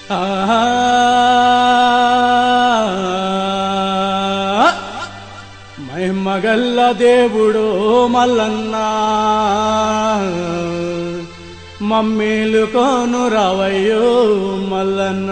మహిమగల్ల దేవుడు మల్లన్న మమ్మీలుకోను రావయ్యో మల్లన్న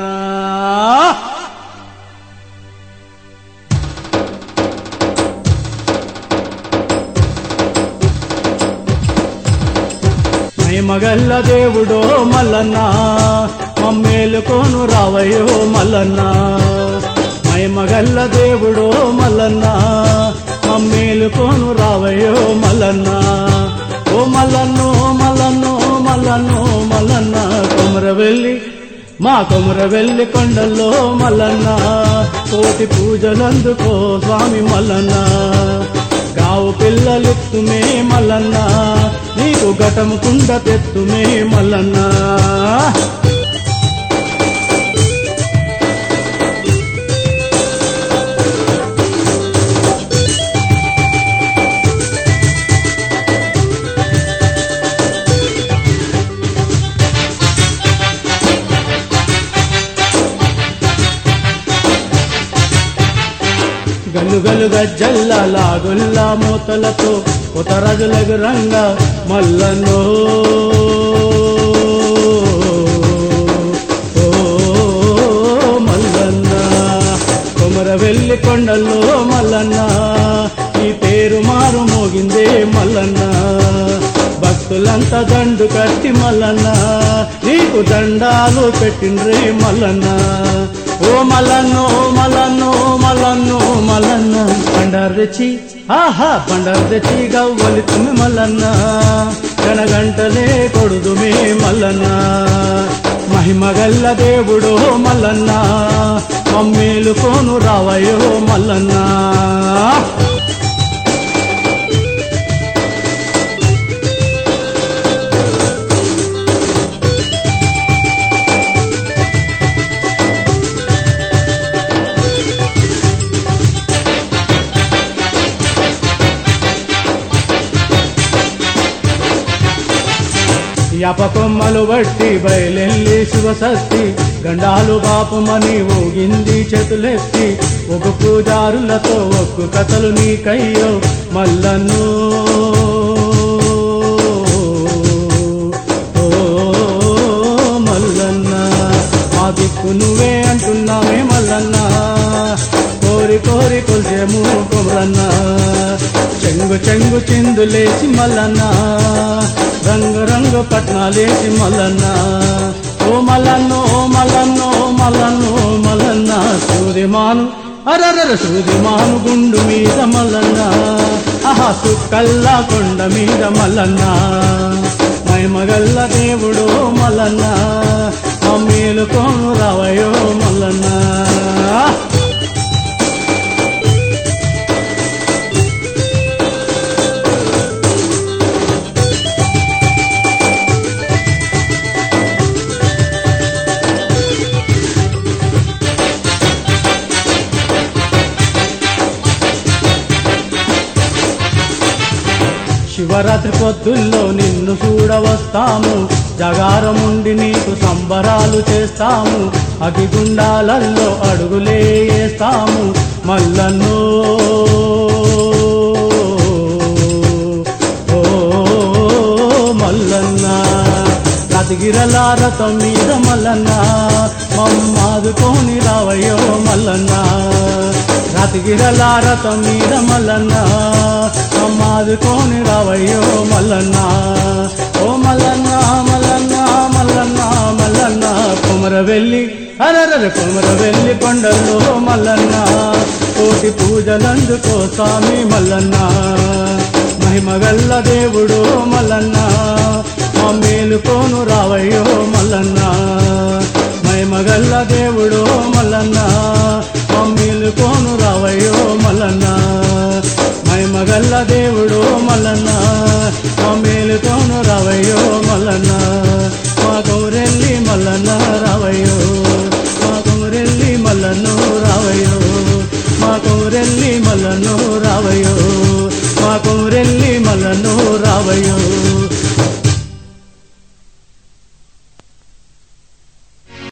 మహిమగల్ల దేవుడో మల్లన్న మమ్మేలుకోను రావయ్యో మల్లన్న మహిమగల్ల దేవుడో మల్లన్న మమ్మేలుకోను రావయ్యో మల్లన్న ఓ మల్లన్నో మల్లన్నో మల్లన్నో మల్లన్న కొమర వెళ్ళి మా కొమర వెళ్ళి కొండల్లో మల్లన్న కోటి పూజలందుకో స్వామి మల్లన్న గావు పిల్లలెత్తుమే మల్లన్న నీకు ఘటము కుండ తెత్తుమే మల్లన్న గలుగలు గజ్జల్ల లాగుల్ల మూతలతో ఉతరజులకు రంగ మల్లన్నో ఓ మల్లన్న కొమర వెళ్ళి కొండల్లో మల్లన్న ఈ పేరు మారు మోగిందే మల్లన్న భక్తులంతా దండు కట్టి మల్లన్న నీకు దండాలు పెట్టిండ్రే మల్లన్న ఓ మల్లన్నో మల్లన్నో మల్లన్నో మల్లన్న బండారు తెచ్చి ఆహా బండారు తెచ్చి గవ్వలి తుమ్మి మల్లన్న గణగంటలే కొడుదుమే మల్లన్న మహిమగల్ల దేవుడో మల్లన్న మమ్మేలు కోను రావయో మల్లన్న యాపకొమ్మలు బట్టి బయలెల్లి శివసత్తి గండాలు బాపమని ఊగింది చేతులెత్తి ఒక పూజారులతో ఒక్కు కథలు నీకయ్యో మల్లన్ను ఓ మల్లన్న మా దిక్కు నువ్వే అంటున్నామే మల్లన్న కోరి కోరి కొల్చేము కొమరన్న చెంగు చెంగు చిందులేసి మల్లన్న రంగు రంగు పట్నాలేసి మల్లన్న ఓ మల్లన్నో మల్లన్నో మల్లన్నో మల్లన్న సూర్యమాను అరరర సూర్యమాను గుండు మీద మల్లన్న ఆహా సుక్కల్లా కొండ మీద మల్లన్న మహిమగల్ల దేవుడు మల్లన్న మమ్మీలు కోను రావయో మల్లన్న శివరాత్రి పొద్దుల్లో నిన్ను చూడవస్తాము జగారముండి నీకు సంబరాలు చేస్తాము అగిగుండాలల్లో అడుగులే వేస్తాము మల్లన్నో ఓ మల్లన్న రతిగిరలారతం మీద మల్లన్న మమ్మాదుకోని రావయ్యో మల్లన్న రతిగిరలారతం మీద మల్లన్న మమ్మాదుకోని రావయ్యో మల్లన్న ఓ మల్లన్న మల్లన్న మల్లన్న మల్లన్న కుమర వెళ్ళి అరరర కుమర వెళ్ళి కొండల్లో మల్లన్న కోటి పూజలందుకో స్వామి మల్లన్న మహిమగల్ల దేవుడు మల్లన్న మమ్మేలు కోను రావయ్యో మల్లన్న మహిమగల్ల దేవుడు మల్లన్న మమ్మేలు కోను రావయ్యో మల్లన్న మహిమగల్ల దేవుడు మల్లన్న మమ్మేలు కోను రావయ్యో మల్లన్న మా కౌరెల్లి మల్లన్న రావయ్యో మా కౌరెల్లి మల్లన్ను రావయ్యో మా కౌరెల్లి మల్లన్ను రావయ్యో మా కౌరెల్లి మల్లన్ను రావయ్యో